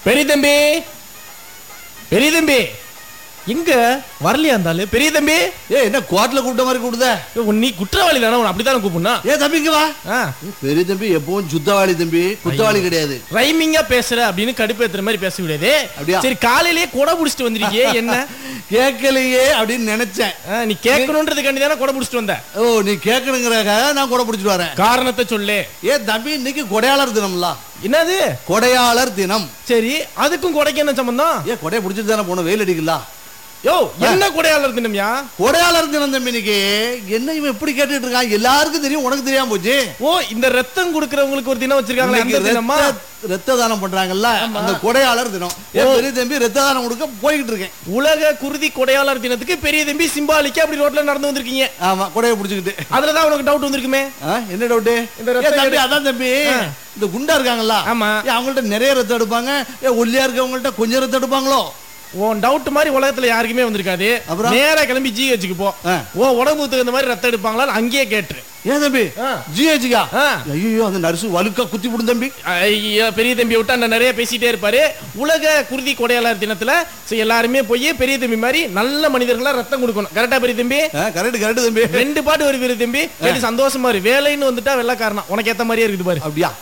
பெரிய தம்பி பெரிய தம்பி எங்க வரலையா இருந்தாலும் பெரிய தம்பி ஏ என்ன கோர்ட்ல கூப்பிட்ட மாதிரி கூப்பிடுத ஏய், நீ குற்றவாளி தானே உன்னை அப்படித்தானே கூப்பிடணும் ஏ தம்பிங்க வா ஆ பெரிய தம்பி எப்பவும் சுத்தவாளி தம்பி குத்தவாளி கிடையாது ரைமிங்கா பேசுற அப்படின்னு கடுப்பேத்துற மாதிரி பேச முடியாது அப்படியா? சரி காலையிலேயே கொடை புடிச்சிட்டு வந்திருக்கியே என்ன கேட்கலையே அப்படின்னு நினைச்சேன் ஆ, நீ கேட்கணுன்றதுக்காண்டி தானே கொடை புடிச்சிட்டு வந்த ஓ நீ கேட்கணுங்கிறக்காக நான் கூட பிடிச்சிட்டு வரேன் காரணத்தை சொல்லு ஏ தம்பி இன்னைக்கு கொடையாளர் தினம்ல என்னது கொடையாளர் தினம் சரி அதுக்கும் கொடைக்கு என்ன சம்பந்தம் ஏ கொடையை பிடிச்சிட்டு தானே போன வெயில் அடிக்கல யோ என்ன கொடையாளர் தினம்யா கொடையாளர் தினம் தம்பி இன்னைக்கு என்ன இவன் எப்படி கேட்டுட்டு இருக்கான் எல்லாருக்கும் தெரியும் உனக்கு தெரியாம போச்சு ஓ இந்த ரத்தம் குடுக்கறவங்களுக்கு ஒரு தினம் வச்சிருக்காங்களே இன்னைக்கு அந்த தினமா ரத்த- ரத்த தானம் பண்றாங்கல்ல அந்த கொடையாளர் தினம் ஏன் பெரிய தம்பி ரத்த தானம் கொடுக்க போய்கிட்டு இருக்கேன் உலக குருதி கொடையாளர் தினத்துக்கு பெரிய தம்பி சிம்பாலிக்கா அப்படி ரோட்ல நடந்து வந்திருக்கீங்க ஆமா கொடையை பிடிச்சிக்கிட்டு அதுலதான் உனக்கு டவுட் வந்திருக்குமே ஆ, என்ன டவுட்டு இந்த ரத்தம் தம்பி எடு- அதான் தம்பி இந்த குண்டா இருக்காங்கல்ல ஆமா. ஏன் அவங்கள்ட்ட நிறைய ரத்தம் எடுப்பாங்க ஏன் ஒல்லியா இருக்கவங்கள்ட்ட கொஞ்சம் ரத்தம் எடுப்பாங்களோ உன் டவுட் மாதிரி உலகத்துல யாருக்குமே வந்திருக்காது அப்புறம்? நேரா கிளம்பி ஜிஹெச்சுக்கு போ ஆ. உன் உடம்புக்கு தகுந்த மாதிரி ரத்தம் எடுப்பாங்களான்னு அங்கேயே கேட்டு ஏன் தம்பி ஆ. ஜிஹெச்சுக்கா ஆ. ஐயோ அந்த நர்சு வலுக்கா குத்தி விடும் தம்பி ஐயா பெரிய தம்பி விட்டு அண்ணன் நிறைய பேசிட்டே இருப்பாரு உலக குருதி கொடையாளர் தினத்துல so எல்லாருமே போய் பெரிய தம்பி மாதிரி நல்ல மனிதர்களா ரத்தம் கொடுக்கணும் கரெக்டா பெரிய தம்பி கரெக்ட் கரெக்ட் தம்பி ரெண்டு பாட்டு ஒரு பெரிய தம்பி கேட்டு சந்தோஷமா இரு வேலைன்னு வந்துட்டா வெள்ளக்காரனா உனக்கு ஏத்த மாதிரியே இருக்குது பாரு அப்படியா